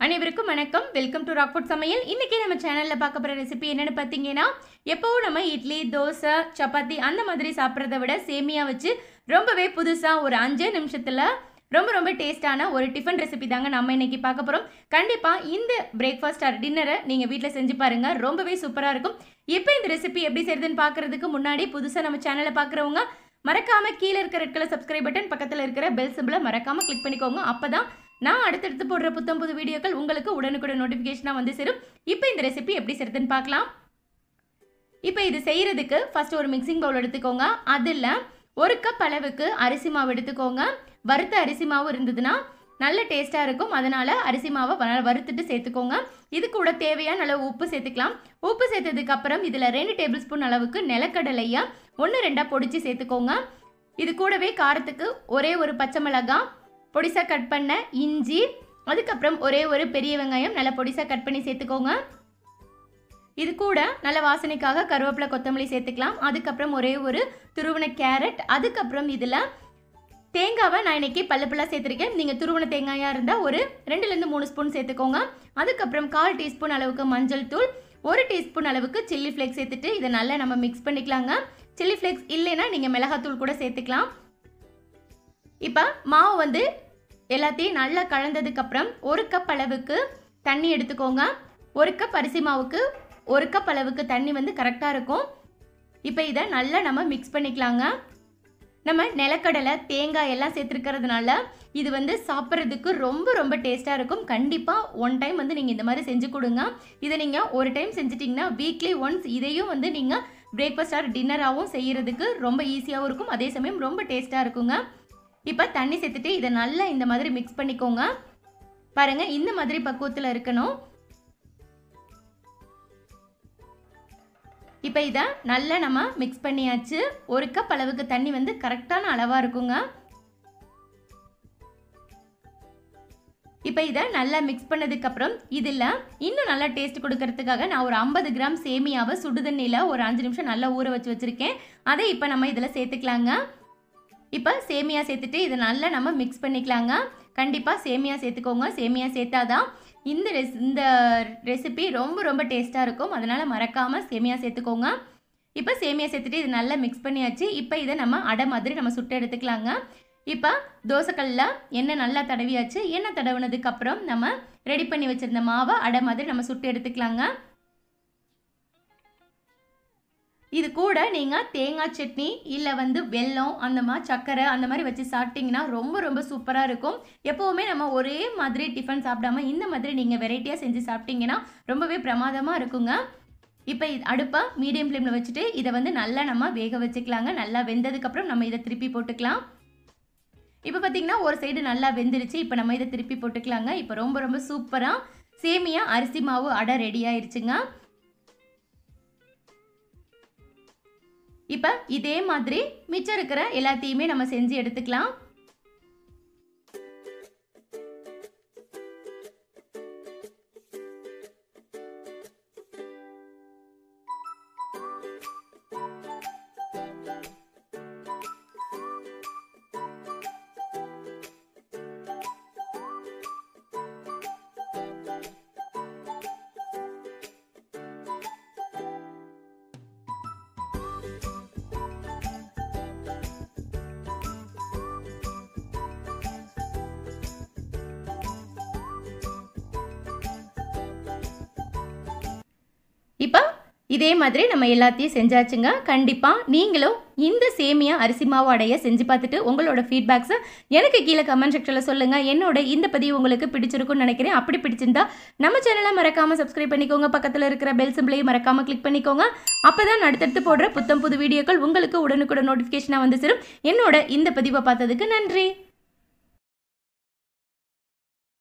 அனைவருக்கும் வணக்கம் welcome to Rockfort சமையல் இன்னைக்கு நம்ம சேனல்ல பார்க்க போற ரெசிபி என்னன்னு பார்த்தீங்கன்னா எப்பவும் நம்ம இட்லி தோசை சப்பாத்தி அந்த மாதிரி சாப்பிட்றத விட சேமியா வச்சு ரொம்பவே புதுசா ஒரு அஞ்சே நிமிஷத்துல ரொம்ப ரொம்ப டேஸ்டான ஒரு டிஃபன் ரெசிபி தாங்க நம்ம இன்னைக்கு பார்க்க போறோம் கண்டிப்பா இந்த பிரேக்ஃபாஸ்ட் ஆர் டின்னரை நீங்க வீட்டில் செஞ்சு பாருங்க ரொம்பவே சூப்பரா இருக்கும் இப்போ இந்த ரெசிபி எப்படி செய்யறதுன்னு பார்க்கறதுக்கு முன்னாடி புதுசா நம்ம சேனலை பார்க்குறவங்க மறக்காம கீழே இருக்கிற ரெட் கலர் சப்ஸ்கிரைப் பட்டன் பக்கத்தில் இருக்கிற பெல் சிம்பிளை மறக்காம கிளிக் பண்ணிக்கோங்க அப்பதான் நான் அடுத்தடுத்து போடுற புத்தம் புது வீடியோக்கள் உங்களுக்கு உடனுக்குடன் நோட்டிஃபிகேஷனாக வந்து சேரும் இப்போ இந்த ரெசிபி எப்படி செய்யறதுன்னு பார்க்கலாம் இப்போ இது செய்யறதுக்கு ஃபர்ஸ்ட் ஒரு மிக்சிங் பவுல் எடுத்துக்கோங்க அதில் ஒரு கப் அளவுக்கு அரிசி மாவு எடுத்துக்கோங்க வறுத்த அரிசி மாவு இருந்ததுன்னா நல்ல டேஸ்ட்டாக இருக்கும் அதனால் அரிசி மாவை வ- வறுத்துட்டு சேர்த்துக்கோங்க இது கூட தேவையான அளவு உப்பு சேர்த்துக்கலாம் உப்பு சேர்த்ததுக்கு அப்புறம் இதில் ரெண்டு டேபிள் ஸ்பூன் அளவுக்கு நிலக்கடலையை ஒன்று ரெண்டாக பொடிச்சு சேர்த்துக்கோங்க இது கூடவே காரத்துக்கு ஒரே ஒரு பச்சை மிளகாய் பொடிசாக கட் பண்ண இஞ்சி அதுக்கப்புறம் ஒரே ஒரு பெரிய வெங்காயம் நல்லா பொடிசாக கட் பண்ணி சேர்த்துக்கோங்க இது கூட நல்ல வாசனைக்காக கருவேப்பிலை கொத்தமல்லி சேர்த்துக்கலாம் அதுக்கப்புறம் ஒரே ஒரு துருவன கேரட் அதுக்கப்புறம் இதில் தேங்காவை நான் இன்னைக்கு பல்லு பல்லாக சேர்த்துருக்கேன் நீங்கள் துருவன தேங்காயாக இருந்தால் ஒரு ரெண்டுலேருந்து மூணு ஸ்பூன் சேர்த்துக்கோங்க அதுக்கப்புறம் கால் டீஸ்பூன் அளவுக்கு மஞ்சள் தூள் ஒரு டீஸ்பூன் அளவுக்கு சில்லி ஃப்ளேக்ஸ் சேர்த்துட்டு இதை நல்லா நம்ம மிக்ஸ் பண்ணிக்கலாங்க சில்லி ஃப்ளேக்ஸ் இல்லைன்னா நீங்கள் மிளகாத்தூள் கூட சேர்த்துக்கலாம் இப்போ மாவு வந்து எல்லாத்தையும் நல்லா கலந்ததுக்கப்புறம் ஒரு கப் அளவுக்கு தண்ணி எடுத்துக்கோங்க ஒரு கப் அரிசி மாவுக்கு ஒரு கப் அளவுக்கு தண்ணி வந்து கரெக்டாக இருக்கும் இப்போ இதை நல்லா நம்ம மிக்ஸ் பண்ணிக்கலாங்க நம்ம நிலக்கடலை தேங்காய் எல்லாம் சேர்த்துருக்கிறதுனால இது வந்து சாப்பிட்றதுக்கு ரொம்ப ரொம்ப டேஸ்ட்டாக இருக்கும் கண்டிப்பாக ஒன் டைம் வந்து நீங்கள் இந்த மாதிரி செஞ்சு கொடுங்க இதை நீங்கள் ஒரு டைம் செஞ்சிட்டிங்கன்னா வீக்லி ஒன்ஸ் இதையும் வந்து நீங்கள் பிரேக்ஃபாஸ்ட் ஆர் டின்னராகவும் செய்கிறதுக்கு ரொம்ப ஈஸியாகவும் இருக்கும் அதே சமயம் ரொம்ப டேஸ்ட்டாக இருக்குங்க இப்போ தண்ணி சேர்த்துட்டு இதை நல்லா இந்த மாதிரி மிக்ஸ் பண்ணிக்கோங்க பாருங்க இந்த மாதிரி பக்குவத்தில் இருக்கணும் இப்போ இதை நல்லா நம்ம மிக்ஸ் பண்ணியாச்சு ஒரு கப் அளவுக்கு தண்ணி வந்து கரெக்டான அளவாக இருக்குங்க இப்போ இதை நல்லா மிக்ஸ் பண்ணதுக்கப்புறம் இதில் இன்னும் நல்லா டேஸ்ட் கொடுக்கறதுக்காக நான் ஒரு ஐம்பது கிராம் சேமியாவை சுடுதண்ணியில் ஒரு அஞ்சு நிமிஷம் நல்லா ஊற வச்சு வச்சுருக்கேன் அதை இப்போ நம்ம இதில் சேர்த்துக்கலாங்க இப்போ சேமியா சேர்த்துட்டு இதை நல்லா நம்ம மிக்ஸ் பண்ணிக்கலாங்க கண்டிப்பாக சேமியா சேர்த்துக்கோங்க சேமியா சேர்த்தாதான் இந்த ரெஸ் இந்த ரெசிபி ரொம்ப ரொம்ப டேஸ்ட்டாக இருக்கும் அதனால் மறக்காமல் சேமியா சேர்த்துக்கோங்க இப்போ சேமியா சேர்த்துட்டு இது நல்லா மிக்ஸ் பண்ணியாச்சு இப்போ இதை நம்ம அடை மாதிரி நம்ம சுட்டு எடுத்துக்கலாங்க இப்போ தோசைக்கல்ல எண்ணெய் நல்லா தடவியாச்சு எண்ணெய் தடவினதுக்கப்புறம் நம்ம ரெடி பண்ணி வச்சுருந்த மாவை அடை மாதிரி நம்ம சுட்டு எடுத்துக்கலாங்க இது கூட நீங்கள் தேங்காய் சட்னி இல்லை வந்து வெல்லம் அந்த மாதிரி சர்க்கரை அந்த மாதிரி வச்சு சாப்பிட்டீங்கன்னா ரொம்ப ரொம்ப சூப்பராக இருக்கும் எப்போவுமே நம்ம ஒரே மாதிரி டிஃபன் சாப்பிடாம இந்த மாதிரி நீங்கள் வெரைட்டியாக செஞ்சு சாப்பிட்டீங்கன்னா ரொம்பவே பிரமாதமாக இருக்குங்க இப்போ இது அடுப்பை மீடியம் ஃப்ளேமில் வச்சுட்டு இதை வந்து நல்லா நம்ம வேக வச்சுக்கலாங்க நல்லா வெந்ததுக்கப்புறம் நம்ம இதை திருப்பி போட்டுக்கலாம் இப்போ பார்த்தீங்கன்னா ஒரு சைடு நல்லா வெந்துருச்சு இப்போ நம்ம இதை திருப்பி போட்டுக்கலாங்க இப்போ ரொம்ப ரொம்ப சூப்பராக சேமியா அரிசி மாவு அடை ரெடி ஆயிருச்சுங்க இப்போ இதே மாதிரி மிச்சம் இருக்கிற எல்லாத்தையுமே நம்ம செஞ்சு எடுத்துக்கலாம் இப்போ இதே மாதிரி நம்ம எல்லாத்தையும் செஞ்சாச்சுங்க கண்டிப்பாக நீங்களும் இந்த சேமியா அரிசி மாவு அடைய செஞ்சு பார்த்துட்டு உங்களோட ஃபீட்பேக்ஸை எனக்கு கீழே கமெண்ட் செக்ஷனில் சொல்லுங்கள் என்னோட இந்த பதிவு உங்களுக்கு பிடிச்சிருக்கும்னு நினைக்கிறேன் அப்படி பிடிச்சிருந்தா நம்ம சேனலை மறக்காமல் சப்ஸ்கிரைப் பண்ணிக்கோங்க பக்கத்தில் இருக்கிற பெல் சிம்பிளையும் மறக்காமல் கிளிக் பண்ணிக்கோங்க அப்போ தான் அடுத்தடுத்து போடுற புத்தம் புது வீடியோக்கள் உங்களுக்கு உடனுக்குடன் நோட்டிஃபிகேஷனாக வந்து சேரும் என்னோட இந்த பதிவை பார்த்ததுக்கு நன்றி